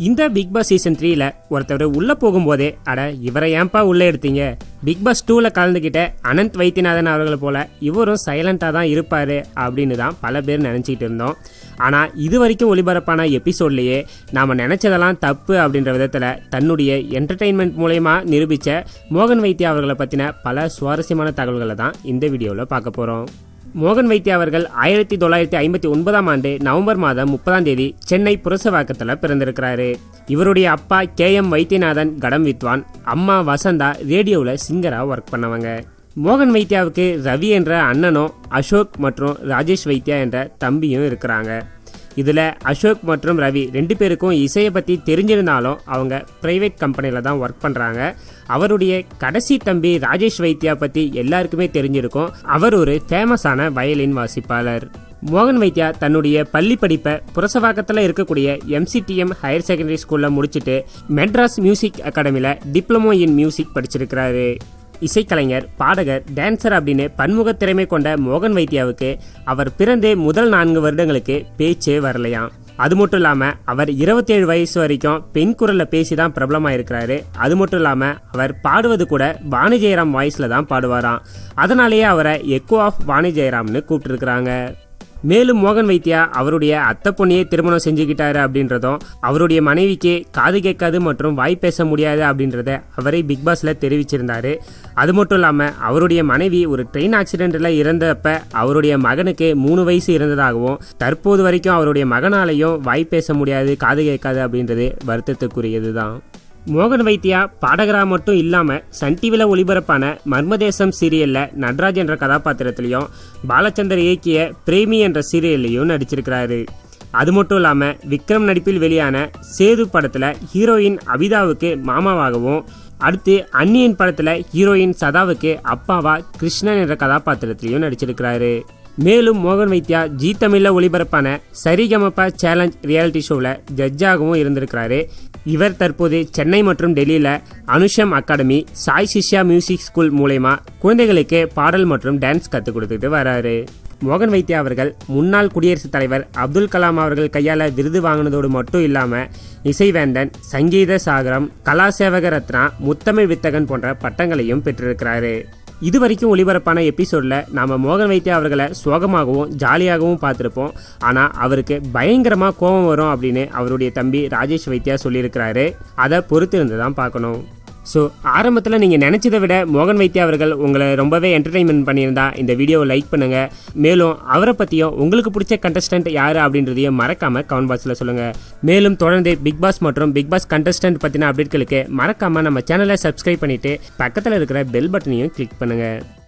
இந்த big Boss season த்ரீல ஒருத்தர் உள்ள போகும்போதே அட இவரை ஏன்பா உள்ள எடுத்தீங்க பிக் பாஸ் டூல கலந்துக்கிட்ட அனந்த் வைத்தியநாதன் அவர்களை போல இவரும் சைலண்டா தான் இருப்பாரு அப்படின்னு தான் பல பேர் நினைச்சிட்டு இருந்தோம் ஆனா இது வரைக்கும் ஒளிபரப்பான எபிசோட்லயே நாம நினைச்சதெல்லாம் தப்பு அப்படின்ற விதத்துல தன்னுடைய என்டர்டெயின்மெண்ட் மூலயமா நிரூபிச்ச மோகன் வைத்தியா அவர்களை பத்தின பல சுவாரஸ்யமான தகவல்களை தான் இந்த வீடியோவில் பார்க்க போறோம் மோகன் வைத்தியா அவர்கள் ஆயிரத்தி தொள்ளாயிரத்தி ஐம்பத்தி ஒன்பதாம் ஆண்டு நவம்பர் மாதம் முப்பதாம் தேதி சென்னை புரசவாக்கத்தில் பிறந்திருக்கிறாரு இவருடைய அப்பா கே எம் வைத்தியநாதன் கடம் வித்வான் அம்மா வசந்தா ரேடியோவில் சிங்கராக ஒர்க் பண்ணவங்க மோகன் வைத்தியாவுக்கு ரவி என்ற அண்ணனும் அசோக் மற்றும் ராஜேஷ் வைத்தியா என்ற தம்பியும் இருக்கிறாங்க இதில் அசோக் மற்றும் ரவி ரெண்டு பேருக்கும் இசையை பற்றி தெரிஞ்சிருந்தாலும் அவங்க ப்ரைவேட் கம்பெனியில் தான் ஒர்க் பண்ணுறாங்க அவருடைய கடைசி தம்பி ராஜேஷ் வைத்தியா பற்றி எல்லாருக்குமே தெரிஞ்சிருக்கும் அவர் ஒரு ஃபேமஸான வயலின் வாசிப்பாளர் மோகன் வைத்தியா தன்னுடைய பள்ளி படிப்பை புரசவாக்கத்தில் இருக்கக்கூடிய எம்சிடிஎம் ஹையர் செகண்டரி ஸ்கூலில் முடிச்சுட்டு மெட்ராஸ் மியூசிக் அகாடமியில் டிப்ளமோ இன் மியூசிக் படிச்சிருக்கிறாரு இசைக்கலைஞர் பாடகர் டான்சர் அப்படின்னு பன்முக திறமை கொண்ட மோகன் வைத்தியாவுக்கு அவர் பிறந்து முதல் நான்கு வருடங்களுக்கு பேச்சே வரலையாம் அது மட்டும் இல்லாம அவர் இருபத்தேழு வயசு வரைக்கும் பெண் குரல்ல பேசி தான் பிரபலமா இருக்கிறாரு அது மட்டும் இல்லாம அவர் பாடுவது கூட வாணி ஜெயராம் வாய்ஸ்ல தான் பாடுவாராம் அதனாலேயே அவரை எக்கோ ஆஃப் வாணி ஜெயராம்னு கூப்பிட்டுருக்குறாங்க மேலும் மோகன் வைத்தியா அவருடைய அத்தை பொண்ணையே திருமணம் செஞ்சுக்கிட்டாரு அப்படின்றதும் அவருடைய மனைவிக்கு காது கேட்காது மற்றும் வாய் பேச முடியாது அப்படின்றத அவரே பிக் பாஸ்ல தெரிவிச்சிருந்தாரு அது மட்டும் இல்லாம அவருடைய மனைவி ஒரு ட்ரெயின் ஆக்சிடென்ட்ல இறந்தப்ப அவருடைய மகனுக்கு மூணு வயசு இருந்ததாகவும் தற்போது வரைக்கும் அவருடைய மகனாலையும் வாய் பேச முடியாது காது கேட்காது அப்படின்றது வருத்தத்துக்குரியது தான் மோகன் வைத்தியா பாடகரா மட்டும் இல்லாம சன் டிவில ஒளிபரப்பான மர்மதேசம் சீரியல்ல நட்ராஜ் என்ற கதாபாத்திரத்திலையும் பாலச்சந்தர் இயக்கிய பிரேமி என்ற சீரியல்லையும் நடிச்சிருக்கிறாரு அது மட்டும் இல்லாம விக்ரம் நடிப்பில் வெளியான சேது படத்துல ஹீரோயின் அபிதாவுக்கு மாமாவாகவும் அடுத்து அன்னியன் படத்துல ஹீரோயின் சதாவுக்கு அப்பாவா கிருஷ்ணன் என்ற கதாபாத்திரத்திலையும் நடிச்சிருக்கிறாரு மேலும் மோகன் வைத்தியா ஜி தமிழ்ல ஒளிபரப்பான சரிகமப்பா சேலஞ்ச் ரியாலிட்டி ஷோவில் ஜட்ஜாகவும் இருந்திருக்கிறாரு இவர் தற்போது சென்னை மற்றும் டெல்லியில அனுஷம் அகாடமி சாய் சிஷ்யா மியூசிக் ஸ்கூல் மூலயமா குழந்தைகளுக்கு பாடல் மற்றும் டான்ஸ் கற்றுக் கொடுத்துட்டு வராரு மோகன் வைத்தியா அவர்கள் முன்னாள் குடியரசுத் தலைவர் அப்துல் கலாம் அவர்கள் கையால் விருது வாங்கினதோடு மட்டும் இல்லாமல் இசைவேந்தன் சங்கீத சாகரம் கலாசேவக ரத்னா முத்தமிழ் வித்தகன் போன்ற பட்டங்களையும் பெற்றிருக்கிறாரு இது வரைக்கும் ஒளிபரப்பான எபிசோடில் நாம் மோகன் வைத்தியா அவர்களை சோகமாகவும் ஜாலியாகவும் பார்த்துருப்போம் ஆனால் அவருக்கு பயங்கரமாக கோபம் வரும் அப்படின்னு அவருடைய தம்பி ராஜேஷ் வைத்தியா சொல்லியிருக்கிறாரு அதை பொறுத்து இருந்து தான் பார்க்கணும் ஸோ ஆரம்பத்தில் நீங்கள் நினச்சதை விட மோகன் வைத்தியா அவர்கள் உங்களை ரொம்பவே என்டர்டைன்மெண்ட் பண்ணியிருந்தா இந்த வீடியோவை லைக் பண்ணுங்கள் மேலும் அவரை பற்றியும் உங்களுக்கு பிடிச்ச கண்டஸ்டன்ட் யார் அப்படின்றதையும் மறக்காமல் கமெண்ட் பாக்ஸில் சொல்லுங்கள் மேலும் தொடர்ந்து பிக் பாஸ் மற்றும் பிக் பாஸ் கண்டஸ்டன்ட் பற்றின அப்டேட்களுக்கு மறக்காமல் நம்ம சேனலை சப்ஸ்கிரைப் பண்ணிவிட்டு பக்கத்தில் இருக்கிற பெல் பட்டனையும் கிளிக் பண்ணுங்கள்